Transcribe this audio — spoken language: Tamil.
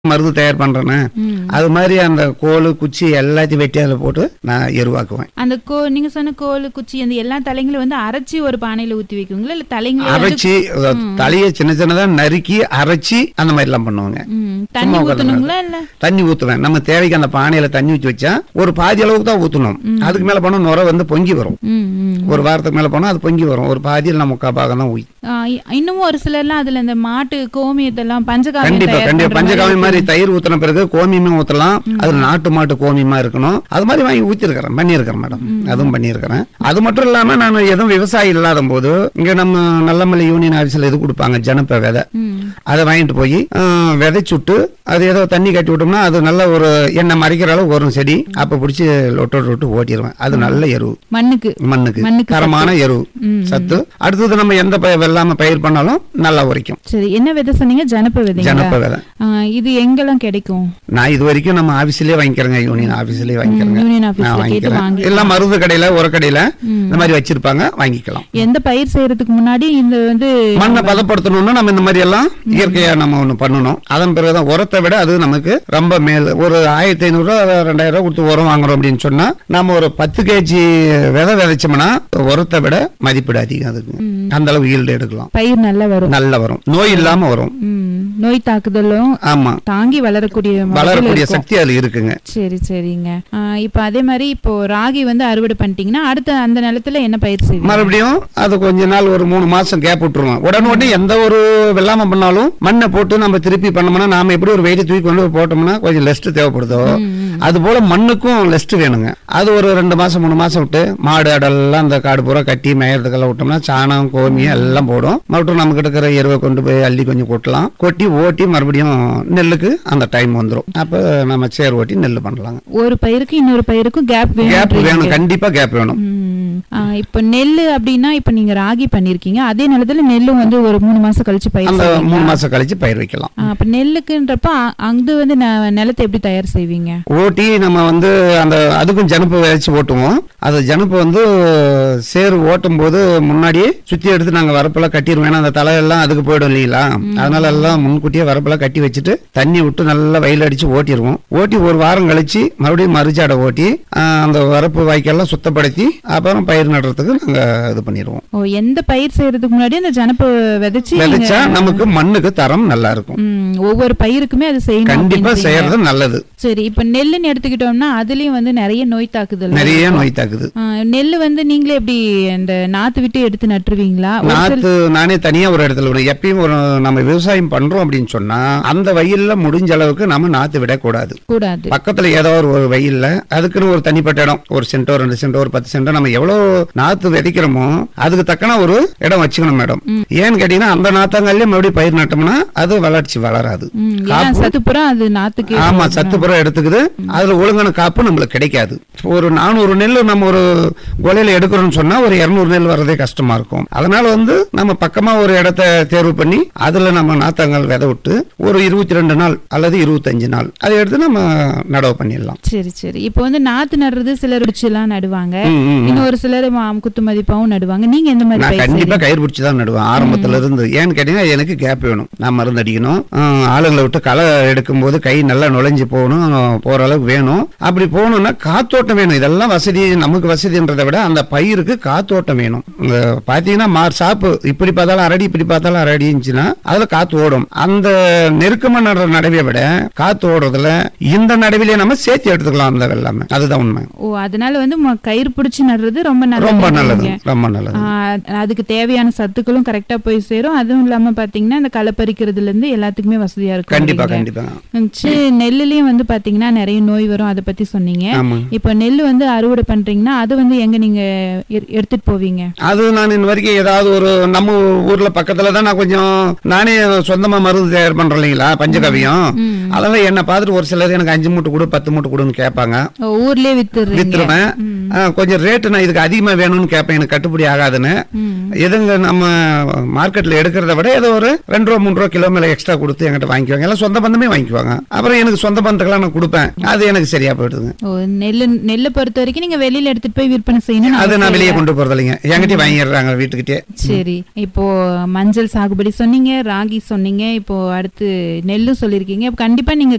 மருந்து தயார் பண்றேன்னு ம். அது மாதிரி அந்த கோல் குச்சி எல்லாத்தையும் வெட்டி அதில் போட்டு நான் எருவாக்குவேன் அந்த கோ நீங்க சொன்ன கோல் குச்சி அந்த எல்லா தலைங்களும் வந்து அரைச்சி ஒரு பானையில ஊத்தி வைக்குங்களா இல்ல தலைங்களே வந்து- அரைச்சி தலையை சின்ன சின்னதா நறுக்கி அரைச்சி அந்த மாதிரி எல்லாம் பண்ணுவாங்க ம், தண்ணி சும்மா ஊத்தணுங்களா இல்ல தண்ணி ஊத்துவேன் நம்ம தேவைக்கு அந்த பானையில தண்ணி ஊற்றி வச்சா ஒரு பாதி அளவுக்கு தான் ஊத்தணும் அதுக்கு மேல போனா நுரை வந்து பொங்கி வரும் ம், ம். ஒரு வாரத்துக்கு மேல போனா அது பொங்கி வரும் ஒரு பாதியில் நம்ம முக்கால் பாகம் தான் ஊய் ஆ, இ- இன்னமும் ஒரு சிலர்லாம் அதுல இந்த மாட்டு கோமியத்தெல்லாம் பஞ்சகாவியம் கண்டிப்பா தயார் கண்டிப்பா பண்ற பஞ்சகாவி மாதிரி மாதிரி தயிர் ஊத்தின பிறகு கோமியமும் ஊத்தலாம் அது நாட்டு மாட்டு கோமியமா இருக்கணும் அது மாதிரி வாங்கி ஊத்திருக்கிறேன் பண்ணியிருக்கிறேன் மேடம் அதுவும் பண்ணியிருக்கிறேன் அது மட்டும் இல்லாம நான் எதுவும் விவசாயம் இல்லாத போது இங்க நம்ம நல்லமலை யூனியன் ஆபீஸ்ல இது கொடுப்பாங்க ஜனப்ப விதை ம். அதை வாங்கிட்டு போய் விதைச்சுட்டு அது ஏதோ தண்ணி கட்டி விட்டோம்னா அது நல்ல ஒரு எண்ணெய் மறைக்கிற அளவு வரும் செடி அப்ப பிடிச்சி லொட்டோட்டு விட்டு ஓட்டிடுவேன் அது நல்ல எருவு மண்ணுக்கு மண்ணுக்கு மண்ணுக்கு தரமான எருவு ம். சத்து அடுத்தது நம்ம எந்த பயிர் வெள்ளாம பயிர் பண்ணாலும் நல்லா உரைக்கும் சரி என்ன விதை சொன்னீங்க ஜனப்ப விதைங்களா ஜனப்ப விதை ஆ, இது எங்கெல்லாம் கிடைக்கும் நான் இது வரைக்கும் நம்ம ஆபீஸ்லயே வாங்கிக்கிறேங்க யூனியன் ஆபீஸ்லயே வாங்கிக்கிறேங்க யூனியன் ஆபீஸ்ல நான் கேட்டு வாங்கிக்கிறேன் வாங்கி எல்லாம் மருந்து கடையில உரக்கடையில இந்த மாதிரி வச்சிருப்பாங்க வாங்கிக்கலாம் எந்த பயிர் செய்யறதுக்கு முன்னாடி இந்த வந்து மண்ணை பதப்படுத்தணும்னா நம்ம இந்த மாதிரி எல்லாம் இயற்கையா நம்ம ஒண்ணு பண்ணணும் அதன் பிறகுதான் உரத்தை விட அது நமக்கு ரொம்ப மேல் ஒரு ஆயிரத்தி ஐநூறு ரூபா ரெண்டாயிரம் ரூபா கொடுத்து உரம் வாங்குறோம் அப்படின்னு சொன்னா நம்ம ஒரு பத்து கேஜி விதை விதைச்சோம்னா உரத்தை விட மதிப்பீடு அதிகம் அதுக்கு அந்த அளவு ஈல்டு எடுக்கலாம் பயிர் நல்லா வரும் நல்லா வரும் நோய் இல்லாம வரும் ம், நோய் தாக்குதலும் ஆமா தாங்கி வளரக்கூடிய முறையில் வளரக்கூடிய இருக்கும். சக்தி அதுல இருக்குங்க சரி சரிங்க ஆ, இப்ப அதே மாதிரி இப்போ ராகி வந்து அறுவடை பண்ணிட்டீங்கன்னா அடுத்த அந்த நிலத்துல என்ன பயிர் செய்வீங்க மறுபடியும் அது கொஞ்ச நாள் ஒரு மூணு மாசம் கேப் விட்டுருவோம் உடனே உடனே எந்த ஒரு வெள்ளாம பண்ணாலும் மண்ணை போட்டு நம்ம திருப்பி பண்ணோம்னா நாம எப்படி ஒரு வெயிட் தூக்கி கொண்டு போய் போட்டோம்னா கொஞ்சம் லெஸ்ட் தேவைப்படுதோ அது போல மண்ணுக்கும் லெஸ்ட் வேணுங்க அது ஒரு ரெண்டு மாசம் மூணு மாசம் விட்டு மாடு ஆடெல்லாம் அந்த காடு பூரா கட்டி மேயறதுக்கெல்லாம் விட்டோம்னா சாணம் கோமியம் எல்லாம் போடும் மறுபடியும் நமக்கு இருக்கிற எருவை கொண்டு போய் அள்ளி கொஞ்சம் கொட்டலாம் கொட்டி ஓட்டி மறுபடியும் நெல்லுக்கு அந்த டைம் வந்துடும் அப்ப நம்ம சேர் ஓட்டி நெல் பண்ணலாங்க ஒரு பயிருக்கு இன்னொரு பயிருக்கும் கேப் கேப் வேணும் வேணும் கண்டிப்பா கேப் வேணும் ம். ஆ, இப்ப நெல்லு அப்படின்னா இப்ப நீங்க ராகி பண்ணிருக்கீங்க அதே நிலத்துல நெல்லும் வந்து ஒரு மூணு மாசம் கழிச்சு பயிர் அந்த செய்வீங்களா? மூணு மாசம் கழிச்சு பயிர் வைக்கலாம் ஆ, அப்ப நெல்லுக்குன்றப்ப அ- அங்கு வந்து ந- நிலத்தை எப்படி தயார் செய்வீங்க ஓட்டி நம்ம வந்து அந்த அதுக்கும் ஜனப்பு விதைச்சு ஓட்டுவோம் அது ஜனப்பு வந்து சேறு ஓட்டும் போது முன்னாடியே சுத்தி எடுத்து நாங்க வரப்பெல்லாம் கட்டிடுவோம் ஏன்னா அந்த தலையெல்லாம் அதுக்கு போயிடும் இல்லைங்களா அதனால எல்லாம் முன்கூட்டியே வரப்பெல்லாம் கட்டி வச்சுட்டு தண்ணி விட்டு நல்லா வெயில் அடிச்சு ஓட்டிடுவோம் ஓட்டி ஒரு வாரம் கழிச்சு மறுபடியும் மறுச்சாடை ஓட்டி ஆஹ், அந்த வரப்பு வாய்க்கெல்லாம் சுத்தப்படுத்தி அப்புறம் பயிர் நடுறதுக்கு நாங்க இது பண்ணிடுவோம் ஓ எந்த பயிர் செய்யறதுக்கு முன்னாடி அந்த ஜனப்பு விதைச்சு நீங்க- விதைச்சா நமக்கு மண்ணுக்கு தரம் நல்லா இருக்கும் ம், ஒவ்வொரு பயிருக்குமே அது செய்யணும் கண்டிப்பா அப்படின்றீங்க. செய்யறது நல்லது சரி இப்ப நெல்லுன்னு எடுத்துக்கிட்டோம்னா அதுலயும் வந்து நிறைய நோய் தாக்குதல் நிறைய நோய் தாக்குது ஆ, நெல்லு வந்து நீங்களே எப்படி அந்த நாத்து விட்டு எடுத்து நட்டுருவீங்களா ஒரு சில- நாத்து நானே தனியா ஒரு இடத்துல விடுவேன் எப்பயும் ஒரு நம்ம விவசாயம் பண்றோம் அப்படின்னு சொன்னா அந்த வயல்ல முடிஞ்ச அளவுக்கு நம்ம நாத்து விடக்கூடாது கூடாது பக்கத்துல ஏதோ ஒரு ஒரு வயல்ல அதுக்குன்னு ஒரு தனிப்பட்ட இடம் ஒரு சென்டோ ரெண்டு சென்டோ ஒரு பத்து சென்டோ நம்ம எவ்வளவு நாத்து விதைக்கிறோமோ அதுக்கு தக்கன ஒரு இடம் வச்சுக்கணும் மேடம் ஏன்னு கேட்டீங்கன்னா அந்த நாத்தாங்கல்ல மறுபடியும் பயிர் நட்டோம்னா அது வளர்ச்சி வளராது ம், ஏன்னா சத்துப்புறம் அது நாத்துக்கு ஆமா சத்து புறம் எடுத்துக்குது அதுல ஒழுங்கான காப்பு நம்மளுக்கு கிடைக்காது ஒரு நானூறு நெல் நம்ம ஒரு கொலையில எடுக்கிறோம்னு சொன்னா ஒரு இருநூறு நெல் வர்றதே கஷ்டமா இருக்கும் அதனால வந்து நம்ம பக்கமா ஒரு இடத்த தேர்வு பண்ணி அதுல நம்ம நாத்தங்கள் விதை விட்டு ஒரு இருபத்தி ரெண்டு நாள் அல்லது இருபத்தஞ்சு நாள் அதை எடுத்து நம்ம நடவு பண்ணிடலாம் சரி சரி இப்போ வந்து நாத்து நடுறது சிலர் எல்லாம் நடுவாங்க ம், ம், ம். இன்னும் ஒரு சிலர் மா- குத்து மதிப்பாவும் நடுவாங்க நீங்க எந்த மாதிரி நான் பயிர் கண்டிப்பா கயிறு பிடிச்சி தான் நடுவேன் ஆரம்பத்துல இருந்து ஏன்னு கேட்டீங்கன்னா எனக்கு கேப் வேணும் நான் மருந்து அடிக்கணும் ஆஹ் ஆளுங்களை விட்டு களை எடுக்கும் போது கை நல்லா நுழைஞ்சு போகணும் போற அளவுக்கு வேணும் அப்படி போகணும்னா காத்தோட்டம் வேணும் இதெல்லாம் வசதி நமக்கு வசதின்றதை விட அந்த பயிருக்கு காத்தோட்டம் வேணும் இந்த பாத்தீங்கன்னா மார் சாப்பு இப்படி பார்த்தாலும் அரடி இப்படி பார்த்தாலும் அரடி இருந்துச்சுன்னா அதுல காத்து ஓடும் அந்த நெருக்கமா நடுற நடவை விட காத்து ஓடுறதுல இந்த நடவிலே நம்ம சேர்த்து எடுத்துக்கலாம் அந்த வெள்ளாமை அதுதான் உண்மை ஓ அதனால வந்து ம- கயிறு பிடிச்சு நடுறது ரொம்ப ரொம்ப நல்லது நல்லது ரொம்ப நல்லது அதுக்கு தேவையான சத்துக்களும் கரெக்டா போய் சேரும் அதுவும் இல்லாம பாத்தீங்கன்னா இந்த களை பறிக்கிறதுல இருந்து எல்லாத்துக்குமே வசதியா இருக்கும் கண்டிப்பா இல்லைங்க? கண்டிப்பா ம், சி நெல்லுலயும் வந்து பாத்தீங்கன்னா நிறைய நோய் வரும் அதை பத்தி சொன்னீங்க ஆமா இப்போ நெல் வந்து அறுவடை பண்றீங்கன்னா அது வந்து எங்க நீங்க எ- எடுத்துட்டு போவீங்க அது நான் இன்ன வரைக்கும் ஏதாவது ஒரு நம்ம ஊர்ல பக்கத்துல தான் நான் கொஞ்சம் நானே சொந்தமா மருந்து தயார் பண்றேன் இல்லைங்களா பஞ்சகவியம் ம். அதெல்லாம் என்ன பார்த்துட்டு ஒரு சிலர் எனக்கு அஞ்சு மூட்டை கொடு பத்து மூட்டை கொடுன்னு கேட்பாங்க ஓ, ஊர்லயே வித்துடுறீங்க வித்துருவேன் ஆ, கொஞ்சம் ரேட்டு நான் இதுக்கு அதிகமா வேணும்னு கேட்பேன் எனக்கு கட்டுப்படி ஆகாதுன்னு ம். எதுங்க நம்ம மார்க்கெட்ல எடுக்கிறத விட ஏதோ ஒரு ரெண்டு ரூபா மூணு ரூபா கிலோ மேல எக்ஸ்ட்ரா கொடுத்து என்கிட்ட வாங்கிக்குவாங்க எல்லாம் சொந்த பந்தமே வாங்கிக்குவாங்க அப்புறம் எனக்கு சொந்த பந்தத்துக்கெல்லாம் நான் கொடுப்பேன் அது எனக்கு சரியா போயிடுதுங்க ஓ நெல்லு நெல்லை பொறுத்த வரைக்கும் நீங்க வெளியில எடுத்துட்டு போய் விற்பனை செய்யணும் அது நான் வெளியே கொண்டு போறது இல்லைங்க என்கிட்டயே வாங்கிடுறாங்க வீட்டுக்கிட்டே சரி இப்போ மஞ்சள் சாகுபடி சொன்னீங்க ராகி சொன்னீங்க இப்போ அடுத்து நெல்லும் சொல்லியிருக்கீங்க அப்ப கண்டிப்பா நீங்க